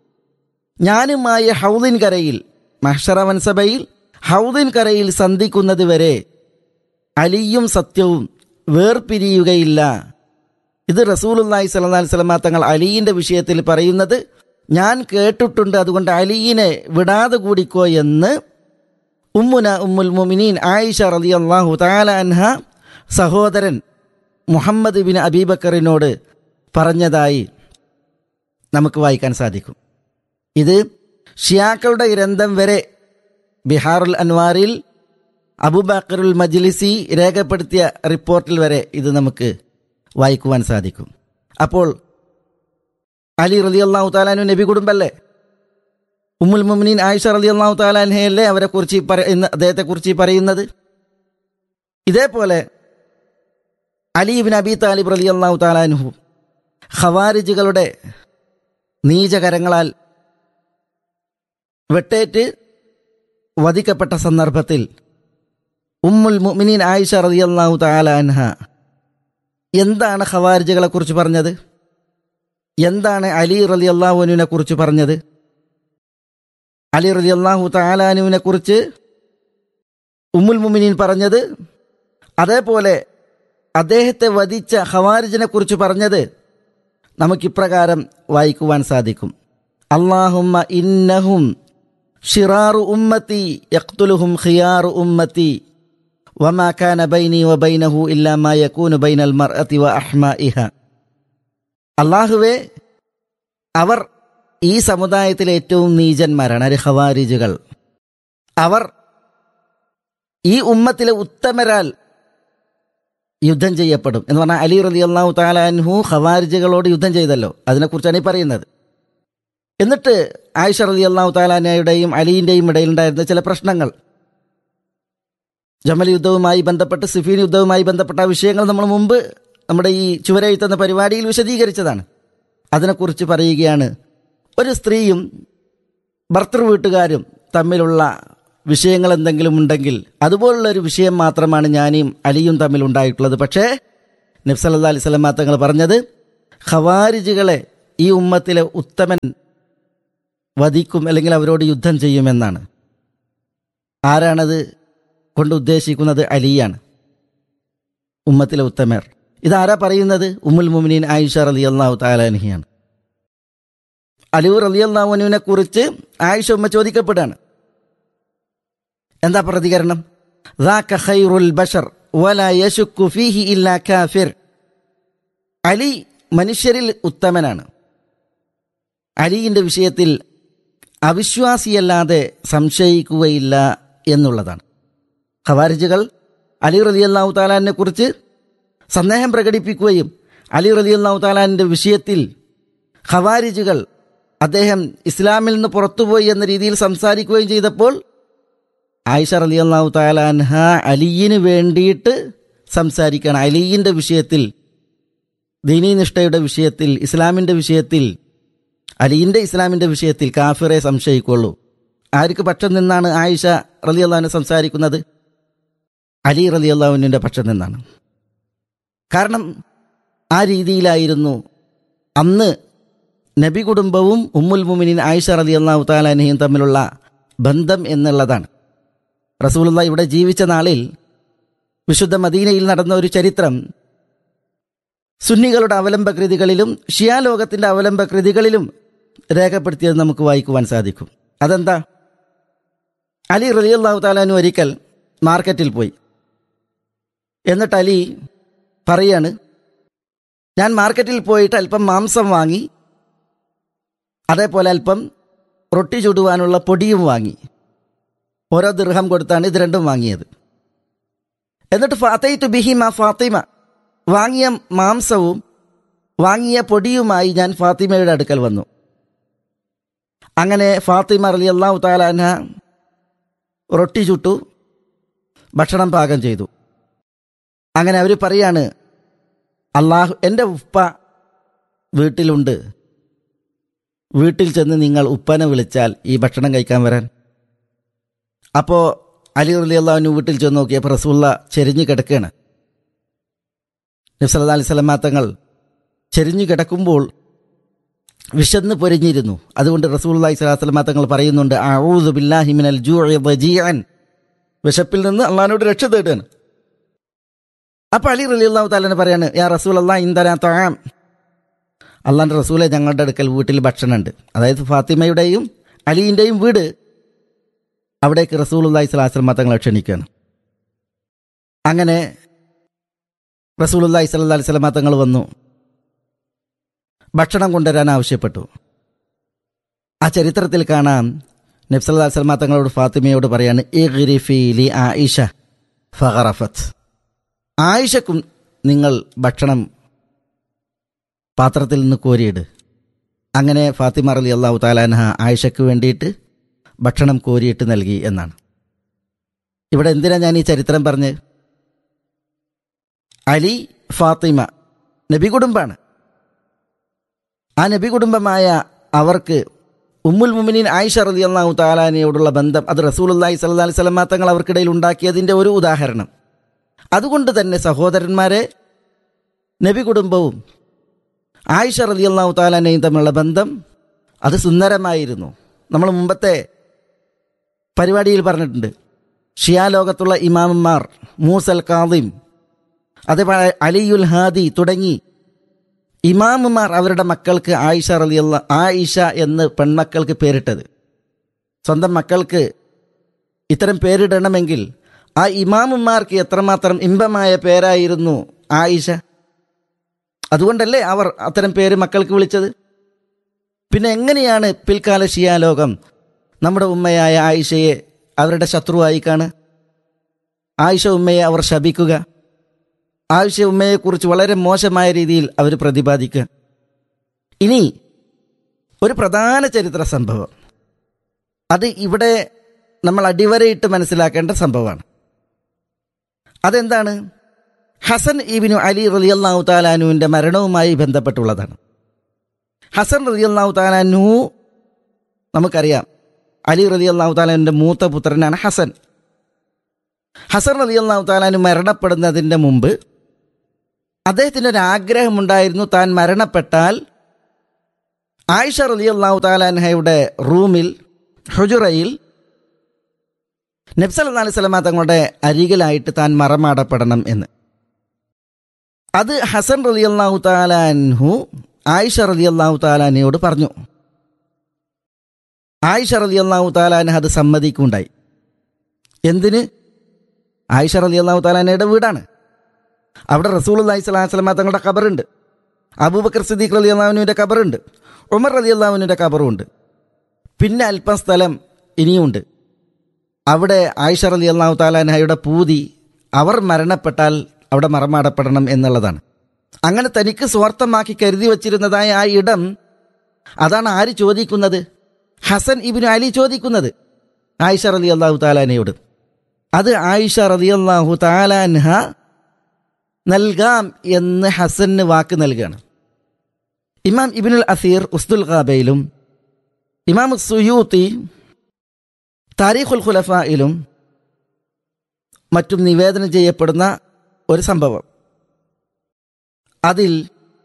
ഞാനുമായ ഹൗദിൻ കരയിൽ മഹ്ഷറ വൻസഭയിൽ ഹൗദിൻ കരയിൽ സന്ധിക്കുന്നത് വരെ അലിയും സത്യവും വേർപിരിയുകയില്ല ഇത് റസൂലുല്ലാഹി സ്വല്ലല്ലാഹി അലൈഹി വസല്ലമ തങ്ങൾ അലിയിന്റെ വിഷയത്തിൽ പറയുന്നത് ഞാൻ കേട്ടിട്ടുണ്ട് അതുകൊണ്ട് അലിയിനെ വിടാതെ കൂടിക്കോ എന്ന് ഉമ്മുന ഉമ്മുൽ മുമിനീൻ ആയിഷ റളിയല്ലാഹു തആല അൻഹ സഹോദരൻ മുഹമ്മദ് ബിൻ അബീബക്കറിനോട് പറഞ്ഞതായി നമുക്ക് വായിക്കാൻ സാധിക്കും ഇത് ഷിയാക്കളുടെ ഗ്രന്ഥം വരെ ബിഹാറുൽ അൻവാറിൽ അബുബാക്കറുൽ മജ്ലിസി രേഖപ്പെടുത്തിയ റിപ്പോർട്ടിൽ വരെ ഇത് നമുക്ക് വായിക്കുവാൻ സാധിക്കും അപ്പോൾ അലി റലി അള്ളാഹു താലാനു നബി കുടുംബല്ലേ ഉമ്മുൽ മുമിനീൻ ആയിഷ റലി അള്ളാഹു താലാൻഹയല്ലേ അവരെ കുറിച്ച് പറയുന്ന അദ്ദേഹത്തെ കുറിച്ച് പറയുന്നത് ഇതേപോലെ അലീബിൻ അബി താലിബ് റലി അള്ളാഹു താലാൻഹു ഖവാരിജുകളുടെ നീചകരങ്ങളാൽ വെട്ടേറ്റ് വധിക്കപ്പെട്ട സന്ദർഭത്തിൽ ഉമ്മുൽ മുഅ്മിനീൻ ആയിഷ റളിയല്ലാഹു തആല അൻഹ എന്താണ് ഖവാരിജുകളെ കുറിച്ച് പറഞ്ഞത് എന്താണ് അലി റളിയല്ലാഹു അൻഹുവിനെ കുറിച്ച് പറഞ്ഞത് അലി റളിയല്ലാഹു തആല അൻഹുവിനെ കുറിച്ച് ഉമ്മുൽ മുഅ്മിനീൻ പറഞ്ഞത് അതേപോലെ അദ്ദേഹത്തെ വധിച്ച ഖവാരിജിനെ കുറിച്ച് പറഞ്ഞത് നമുക്കിപ്രകാരം വായിക്കുവാൻ സാധിക്കും അള്ളാഹുമ്മ ഇന്നഹും ഷിറാറു ഉമ്മത്തി യഖ്തുലുഹും ഖിയാറു ഉമ്മത്തി വമാ കാന ബൈനി വബൈനഹു ഇല്ലാ മാ യകൂനു ബൈനൽ മർഅതി വ അഹ്മാഇഹ അള്ളാഹുവെ അവർ ഈ സമുദായത്തിലെ ഏറ്റവും നീചന്മാരാണ് അരി ഖവാരിജുകൾ അവർ ഈ ഉമ്മത്തിലെ ഉത്തമരാൽ യുദ്ധം ചെയ്യപ്പെടും എന്ന് പറഞ്ഞാൽ അലി റലി അള്ളാഹു താലാൻഹു ഖവാരിജുകളോട് യുദ്ധം ചെയ്തല്ലോ അതിനെക്കുറിച്ചാണ് ഈ പറയുന്നത് എന്നിട്ട് ആയിഷ റലി അള്ളാഹു താലാനയുടെയും അലിയിൻ്റെയും ഇടയിലുണ്ടായിരുന്ന ചില പ്രശ്നങ്ങൾ ജമൽ യുദ്ധവുമായി ബന്ധപ്പെട്ട് സിഫീൻ യുദ്ധവുമായി ബന്ധപ്പെട്ട വിഷയങ്ങൾ നമ്മൾ മുമ്പ് നമ്മുടെ ഈ ചുവരെഴുത്തുന്ന പരിപാടിയിൽ വിശദീകരിച്ചതാണ് അതിനെക്കുറിച്ച് പറയുകയാണ് ഒരു സ്ത്രീയും ഭർത്തൃ വീട്ടുകാരും തമ്മിലുള്ള വിഷയങ്ങൾ എന്തെങ്കിലും ഉണ്ടെങ്കിൽ അതുപോലുള്ള ഒരു വിഷയം മാത്രമാണ് ഞാനും അലിയും തമ്മിൽ ഉണ്ടായിട്ടുള്ളത് പക്ഷേ നബ്സല്ലാ അലൈഹി സ്വലമാ തങ്ങൾ പറഞ്ഞത് ഖവാരിജുകളെ ഈ ഉമ്മത്തിലെ ഉത്തമൻ വധിക്കും അല്ലെങ്കിൽ അവരോട് യുദ്ധം ചെയ്യുമെന്നാണ് ആരാണത് കൊണ്ട് ഉദ്ദേശിക്കുന്നത് അലിയാണ് ഉമ്മത്തിലെ ഉത്തമർ ഇതാരാ പറയുന്നത് ഉമ്മുൽ മുമിനീൻ ആയിഷ റലി അള്ളാഹു താലാൻഹിയാണ് അലിയൂർ റലി അള്ളാഹുവിനെ കുറിച്ച് ആയിഷ ഉമ്മ ചോദിക്കപ്പെടുകയാണ് എന്താ പ്രതികരണം ذاك خير البشر ولا يشك فيه إلا كافر അലി മനുഷ്യരിൽ ഉത്തമനാണ് അലിയിൻ്റെ വിഷയത്തിൽ അവിശ്വാസിയല്ലാതെ സംശയിക്കുകയില്ല എന്നുള്ളതാണ് ഖവാരിജുകൾ അലി റലി അള്ളാഹു താലാനെ കുറിച്ച് സന്ദേഹം പ്രകടിപ്പിക്കുകയും അലി റലി അള്ളാഹു താലാൻ്റെ വിഷയത്തിൽ ഖവാരിജുകൾ അദ്ദേഹം ഇസ്ലാമിൽ നിന്ന് പുറത്തുപോയി എന്ന രീതിയിൽ സംസാരിക്കുകയും ചെയ്തപ്പോൾ ആയിഷ റലി അള്ളാഹു താലാൻഹ അലിയിന് വേണ്ടിയിട്ട് സംസാരിക്കുകയാണ് അലിയിൻ്റെ വിഷയത്തിൽ ദീനീനിഷ്ഠയുടെ വിഷയത്തിൽ ഇസ്ലാമിൻ്റെ വിഷയത്തിൽ അലിയിൻ്റെ ഇസ്ലാമിൻ്റെ വിഷയത്തിൽ കാഫിറെ സംശയിക്കുള്ളൂ ആർക്ക് പക്ഷം നിന്നാണ് ആയിഷ റലി അള്ളാഹുവിനെ സംസാരിക്കുന്നത് അലി റലി അള്ളാഹുവിൻ്റെ പക്ഷം നിന്നാണ് കാരണം ആ രീതിയിലായിരുന്നു അന്ന് നബി കുടുംബവും ഉമ്മുൽ മുമിനിൻ ആയിഷ റലി അള്ളാഹു താലാനയും തമ്മിലുള്ള ബന്ധം എന്നുള്ളതാണ് റസൂലുള്ള ഇവിടെ ജീവിച്ച നാളിൽ വിശുദ്ധ മദീനയിൽ നടന്ന ഒരു ചരിത്രം സുന്നികളുടെ അവലംബ കൃതികളിലും ഷിയാലോകത്തിൻ്റെ അവലംബ കൃതികളിലും രേഖപ്പെടുത്തിയത് നമുക്ക് വായിക്കുവാൻ സാധിക്കും അതെന്താ അലി റലി അള്ളാഹു താലാനു ഒരിക്കൽ മാർക്കറ്റിൽ പോയി എന്നിട്ട് അലി പറയാണ് ഞാൻ മാർക്കറ്റിൽ പോയിട്ട് അല്പം മാംസം വാങ്ങി അതേപോലെ അല്പം റൊട്ടി ചുടുവാനുള്ള പൊടിയും വാങ്ങി ഓരോ ദീർഘം കൊടുത്താണ് ഇത് രണ്ടും വാങ്ങിയത് എന്നിട്ട് ഫാത്തയിത്തു ബിഹിമ ഫാത്തിമ വാങ്ങിയ മാംസവും വാങ്ങിയ പൊടിയുമായി ഞാൻ ഫാത്തിമയുടെ അടുക്കൽ വന്നു അങ്ങനെ ഫാത്തിമ അലി അള്ളാഹു താലാൻഹ റൊട്ടി ചുട്ടു ഭക്ഷണം പാകം ചെയ്തു അങ്ങനെ അവർ പറയാണ് അള്ളാഹു എൻ്റെ ഉപ്പ വീട്ടിലുണ്ട് വീട്ടിൽ ചെന്ന് നിങ്ങൾ ഉപ്പനെ വിളിച്ചാൽ ഈ ഭക്ഷണം കഴിക്കാൻ വരാൻ അപ്പോൾ അലി അലി അള്ളാഹുവിന് വീട്ടിൽ ചെന്ന് നോക്കിയപ്പോൾ റസൂള്ള ചെരിഞ്ഞു കിടക്കുകയാണ് നബ്സല്ലാ അലൈഹി സ്വലമാ തങ്ങൾ ചെരിഞ്ഞു കിടക്കുമ്പോൾ വിശന്ന് പൊരിഞ്ഞിരുന്നു അതുകൊണ്ട് റസൂള്ളി സ്വലാസ്ലമാ തങ്ങൾ പറയുന്നുണ്ട് അഊദു ബില്ലാഹി മിനൽ ജൂഇ വജീഅൻ വിശപ്പിൽ നിന്ന് അള്ളഹാനോട് രക്ഷ തേടുകയാണ് അപ്പോൾ അലി റലി അള്ളാഹു താലന് പറയാണ് യാ റസൂൽ അള്ളാഹ് ഇന്ദന തൊഴാം അള്ളാൻ്റെ റസൂലെ ഞങ്ങളുടെ അടുക്കൽ വീട്ടിൽ ഭക്ഷണമുണ്ട് അതായത് ഫാത്തിമയുടെയും അലീൻ്റെയും വീട് അവിടേക്ക് റസൂൽ അള്ളാഹി സ്വലാസ്ലമാ തങ്ങളെ ക്ഷണിക്കുകയാണ് അങ്ങനെ റസൂൽ അള്ളാഹി സ്വല്ലാ അലൈഹി സ്വലമാ തങ്ങൾ വന്നു ഭക്ഷണം കൊണ്ടുവരാൻ ആവശ്യപ്പെട്ടു ആ ചരിത്രത്തിൽ കാണാം നബ്സല്ലാ സൽമാ തങ്ങളോട് ഫാത്തിമയോട് പറയാണ് ഇഗ്രിഫീലി ആയിഷ ഫഹറഫത്ത് ആയിഷക്കും നിങ്ങൾ ഭക്ഷണം പാത്രത്തിൽ നിന്ന് കോരിയിട് അങ്ങനെ ഫാത്തിമ അലി അള്ളാഹു താലാൻഹ ആയിഷയ്ക്ക് വേണ്ടിയിട്ട് ഭക്ഷണം കോരിയിട്ട് നൽകി എന്നാണ് ഇവിടെ എന്തിനാ ഞാൻ ഈ ചരിത്രം പറഞ്ഞ് അലി ഫാത്തിമ നബി കുടുംബാണ് ആ നബി കുടുംബമായ അവർക്ക് ഉമ്മുൽ മുമിനീൻ ആയിഷ റലി അള്ളാഹു താലാനയോടുള്ള ബന്ധം അത് റസൂലുല്ലാഹി സല്ലാ അലൈഹി സ്വലമാ തങ്ങൾ അവർക്കിടയിൽ ഉണ്ടാക്കിയതിൻ്റെ ഒരു ഉദാഹരണം അതുകൊണ്ട് തന്നെ സഹോദരന്മാരെ നബി കുടുംബവും ആയിഷ റലി അള്ളാഹു താലാനയും തമ്മിലുള്ള ബന്ധം അത് സുന്ദരമായിരുന്നു നമ്മൾ മുമ്പത്തെ പരിപാടിയിൽ പറഞ്ഞിട്ടുണ്ട് ഷിയാ ലോകത്തുള്ള ഇമാമന്മാർ മൂസൽ കാദിം അതേപോലെ അലിയുൽ ഹാദി തുടങ്ങി ഇമാമുമാർ അവരുടെ മക്കൾക്ക് ആയിഷ റലിയല്ല ആയിഷ എന്ന് പെൺമക്കൾക്ക് പേരിട്ടത് സ്വന്തം മക്കൾക്ക് ഇത്തരം പേരിടണമെങ്കിൽ ആ ഇമാമുമാർക്ക് എത്രമാത്രം ഇമ്പമായ പേരായിരുന്നു ആയിഷ അതുകൊണ്ടല്ലേ അവർ അത്തരം പേര് മക്കൾക്ക് വിളിച്ചത് പിന്നെ എങ്ങനെയാണ് പിൽക്കാല ഷിയാലോകം നമ്മുടെ ഉമ്മയായ ആയിഷയെ അവരുടെ ശത്രുവായി കാണുക ആയിഷ ഉമ്മയെ അവർ ശപിക്കുക ആയിഷ ഉമ്മയെക്കുറിച്ച് വളരെ മോശമായ രീതിയിൽ അവർ പ്രതിപാദിക്കുക ഇനി ഒരു പ്രധാന ചരിത്ര സംഭവം അത് ഇവിടെ നമ്മൾ അടിവരയിട്ട് മനസ്സിലാക്കേണ്ട സംഭവമാണ് അതെന്താണ് ഹസൻ ഇബിനു അലി റലിയല്ലാഹു താലാനുവിൻ്റെ മരണവുമായി ബന്ധപ്പെട്ടുള്ളതാണ് ഹസൻ റലിയല്ലാഹു താലാനു നമുക്കറിയാം അലി റലിയല്ലാഹു താലാനുവിൻ്റെ മൂത്ത പുത്രനാണ് ഹസൻ ഹസൻ റലിയല്ലാഹു താലാനു മരണപ്പെടുന്നതിൻ്റെ മുമ്പ് അദ്ദേഹത്തിന് ഒരു ആഗ്രഹമുണ്ടായിരുന്നു താൻ മരണപ്പെട്ടാൽ ആയിഷ റലിയല്ലാഹു താലാൻഹയുടെ റൂമിൽ ഹുജുറയിൽ നബ്സൽ അലൈഹി സ്വലമ തങ്ങളുടെ അരികിലായിട്ട് താൻ മറമാടപ്പെടണം എന്ന് അത് ഹസൻ റലി അള്ളാഹു താലാൻഹു ആയിഷ റലി അള്ളാഹു താലാനയോട് പറഞ്ഞു ആയിഷ റലി അള്ളാഹു താലാൻഹ അത് സമ്മതിക്കുണ്ടായി എന്തിന് ആയിഷ റലി അള്ളാഹു താലാനയുടെ വീടാണ് അവിടെ റസൂൽ അള്ളഹി സ്വലാഹു സ്വലമ തങ്ങളുടെ ഖബറുണ്ട് അബൂബക്കർ സിദ്ദീഖ് റലി അള്ളാഹുവിൻ്റെ ഖബറുണ്ട് ഉമർ റലി അള്ളാഹുവിൻ്റെ ഖബറുണ്ട് പിന്നെ അല്പം സ്ഥലം ഇനിയുമുണ്ട് അവിടെ ആയിഷ റലി അള്ളാഹു താലാൻഹയുടെ പൂതി അവർ മരണപ്പെട്ടാൽ അവിടെ മറമാടപ്പെടണം എന്നുള്ളതാണ് അങ്ങനെ തനിക്ക് സ്വാർത്ഥമാക്കി കരുതി വച്ചിരുന്നതായ ആ ഇടം അതാണ് ആര് ചോദിക്കുന്നത് ഹസൻ ഇബിനു അലി ചോദിക്കുന്നത് ആയിഷ റലി അള്ളാഹു താലാനയോട് അത് ആയിഷ റലി അള്ളാഹു താലാൻഹ നൽകാം എന്ന് ഹസന് വാക്ക് നൽകുകയാണ് ഇമാം ഇബിനുൽ അസീർ ഉസ്തുൽ ഖാബയിലും ഇമാം സുയൂത്തി താരീഖുൽ ഖുലഫയിലും മറ്റും നിവേദനം ചെയ്യപ്പെടുന്ന ഒരു സംഭവം അതിൽ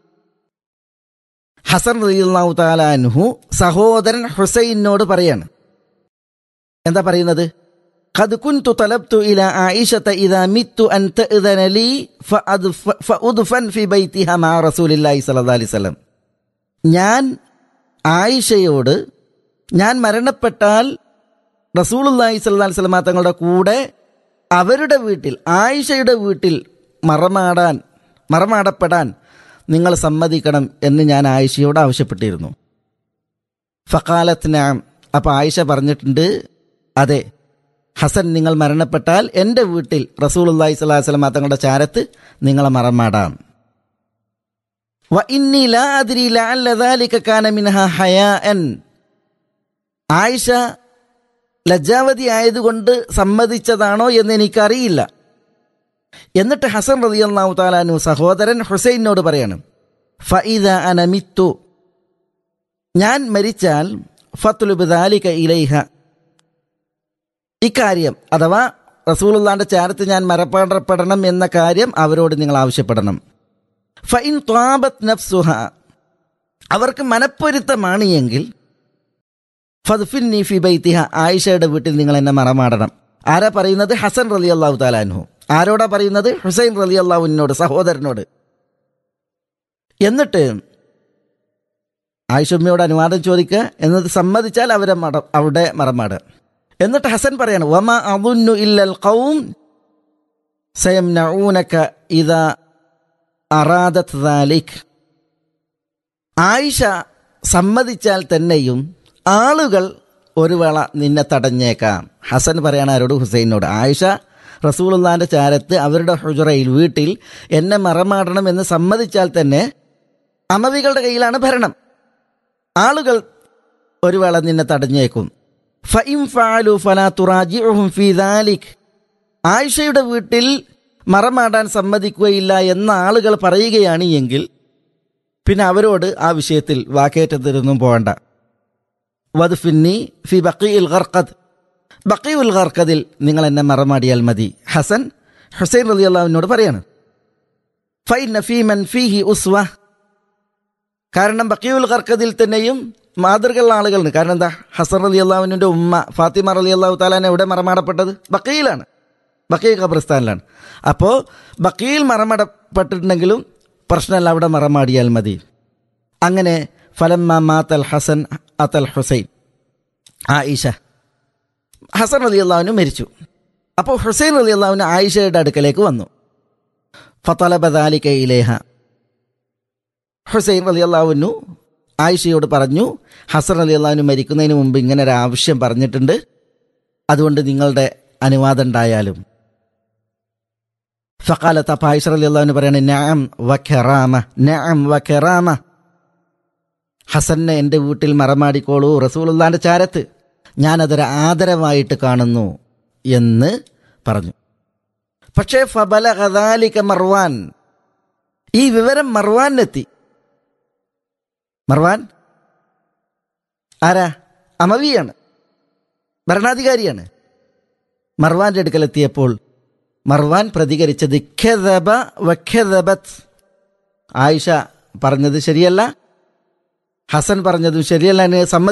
ഹസൻ റലിയല്ലാഹു താലാൻഹു സഹോദരൻ ഹുസൈനോട് പറയാണ് എന്താ പറയുന്നത് قد كنت طلبت إلى عائشة إذا مت أن تأذن لي فأدف- فأدفن في بيتها مع رسول الله صلى الله عليه وسلم ഞാൻ ആയിഷയോട് ഞാൻ മരണപ്പെട്ടാൽ റസൂലുല്ലാഹി സ്വല്ലല്ലാഹി അലൈഹി വസല്ലമ തങ്ങളുടെ കൂടെ അവരുടെ വീട്ടിൽ ആയിഷയുടെ വീട്ടിൽ മറമാടാൻ മറമാടപ്പെടാൻ നിങ്ങൾ സമ്മതിക്കണം എന്ന് ഞാൻ ആയിഷയോട് ആവശ്യപ്പെട്ടിരുന്നു ഫക്കാലത്ത് നാം അപ്പം ആയിഷ പറഞ്ഞിട്ടുണ്ട് അതെ ഹസൻ നിങ്ങൾ മരണപ്പെട്ടാൽ എൻ്റെ വീട്ടിൽ റസൂലുല്ലാഹി സ്വല്ലല്ലാഹി അലൈഹി വസല്ലമ തങ്ങളുടെ ചാരത്ത് നിങ്ങളെ മറമാടാം വ ഇന്നി ലാ അദ്രി ലഅല്ല ദാലിക കാന മിൻഹ ഹയാഅൻ ആയിഷ ലജ്ജാവതി ആയതുകൊണ്ട് സമ്മതിച്ചതാണോ എന്ന് എനിക്കറിയില്ല എന്നിട്ട് ഹസൻ റളിയല്ലാഹു താലാനു സഹോദരൻ ഹുസൈനോട് പറയാണ് ഫഇദ അനമിത്തു ഞാൻ മരിച്ചാൽ ഫത്തുലുബ് ദാലിക ഇലൈഹ ഇക്കാര്യം അഥവാ റസൂലുള്ളാന്റെ ചാരത്ത് ഞാൻ മരപ്പാടപ്പെടണം എന്ന കാര്യം അവരോട് നിങ്ങൾ ആവശ്യപ്പെടണം ഫൈൻ ത്വാബത്ത് നഫ്സുഹ അവർക്ക് മനപ്പൊരുത്തമാണ് എങ്കിൽ ഫദ്ഫിന്നി ഫി ബൈത്തിഹ ആയിഷയുടെ വീട്ടിൽ നിങ്ങൾ എന്നെ മറമാടണം ആരാ പറയുന്നത് ഹസൻ റലി അള്ളാഹു താലാൻഹു ആരോടാ പറയുന്നത് ഹുസൈൻ റലി അള്ളാഹുവിനോട് സഹോദരനോട് എന്നിട്ട് ആയിഷമ്മയോട് അനുവാദം ചോദിക്കുക എന്നത് സമ്മതിച്ചാൽ അവരെ മട അവിടെ മറമാടുക എന്നിട്ട് ഹസൻ പറയാണ് വമ അദുന്നു ഇല്ലൽ ഖൗം സയംനഊനക ഇദാ അറാദത്ത് ദാലിക് ആയിഷ സമ്മതിച്ചാൽ തന്നെയും ആളുകൾ ഒരു വേള നിന്നെ തടഞ്ഞേക്കാം ഹസൻ പറയാണ് ആരോട് ഹുസൈനോട് ആയിഷ റസൂലുള്ളാന്റെ ചാരത്ത് അവരുടെ ഹുജറയിൽ വീട്ടിൽ എന്നെ മറമാടണം എന്ന് സമ്മതിച്ചാൽ തന്നെ അമവികളുടെ കയ്യിലാണ് ഭരണം ആളുകൾ ഒരു വേള നിന്നെ തടഞ്ഞേക്കും ഫഇം ഫഅലു ഫലാ തുറാജിഉഹും ഫീ ദാലിക് ആയിഷയുടെ വീട്ടിൽ മറമാടാൻ സമ്മതിക്കുകയില്ല എന്ന ആളുകൾ പറയുകയാണ് എങ്കിൽ പിന്നെ അവരോട് ആ വിഷയത്തിൽ വാക്കേറ്റത്തിനൊന്നും പോകണ്ട വദ്ഫിന്നി ഫി ബക്കീൽ ഖർഖദ് ബക്കീഉൽ ഖർഖദിൽ നിങ്ങൾ എന്നെ മറമാടിയാൽ മതി ഹസൻ ഹുസൈൻ റലി അള്ളാഹുവിനോട് പറയാണ് ഫൈൻ ഫീമൻ ഫീഹി ഉസ്വ കാരണം ബക്കീഉൽ ഖർഖദിൽ തന്നെയും മാതൃകയുള്ള ആളുകളുണ്ട് കാരണം എന്താ ഹസൻ റലി അള്ളാഹുവിൻ്റെ ഉമ്മ ഫാത്തിമ റലി അള്ളാഹു താലാൻ എവിടെ മറമാടപ്പെട്ടത് ബക്കയിലാണ് ബക്കീൽ ഖബർസ്ഥാനിലാണ് അപ്പോൾ ബക്കീൽ മറമാടപ്പെട്ടിട്ടുണ്ടെങ്കിലും പ്രശ്നമല്ല അവിടെ മറമാടിയാൽ മതി അങ്ങനെ ഫലമ്മ മാത്തൽ ഹസൻ അത്തൽ ഹുസൈൻ ആയിഷ ഹസൻ അലി അള്ളാഹുവിന് മരിച്ചു അപ്പോൾ ഹുസൈൻ അലി അള്ളാഹുവിന് ആയിഷയുടെ അടുക്കലേക്ക് വന്നു ഫത്തലബദാലിക്ക ഇലേഹ ഹുസൈൻ അലി അള്ളാഹുവിനു ആയിഷയോട് പറഞ്ഞു ഹസൻ അലി അള്ളാഹുവിന് മരിക്കുന്നതിന് മുമ്പ് ഇങ്ങനെ ഒരു ആവശ്യം പറഞ്ഞിട്ടുണ്ട് അതുകൊണ്ട് നിങ്ങളുടെ അനുവാദം ഉണ്ടായാലും ഫക്കാലത്ത് അപ്പം ആയിഷ അലി അള്ളാഹുവിന് പറയാണ് നാം വഖറാമ നാം വഖറാമ ഹസനെ എൻ്റെ വീട്ടിൽ മറമാടിക്കോളൂ റസൂലുള്ളാന്റെ ചാരത്ത് ഞാനതൊരു ആദരവായിട്ട് കാണുന്നു എന്ന് പറഞ്ഞു പക്ഷേ ഫബല ഖദാലിക മർവാൻ ഈ വിവരം മർവാനെത്തി മർവാൻ ആരാ അമവിയാണ് ഭരണാധികാരിയാണ് മർവാന്റെ അടുക്കലെത്തിയപ്പോൾ മർവാൻ പ്രതികരിച്ചത് ഖദബ വഖദബത് ആയിഷ പറഞ്ഞത് ശരിയല്ല ഹസൻ പറഞ്ഞതും ശരിയല്ല എന്നെ സമ്മതി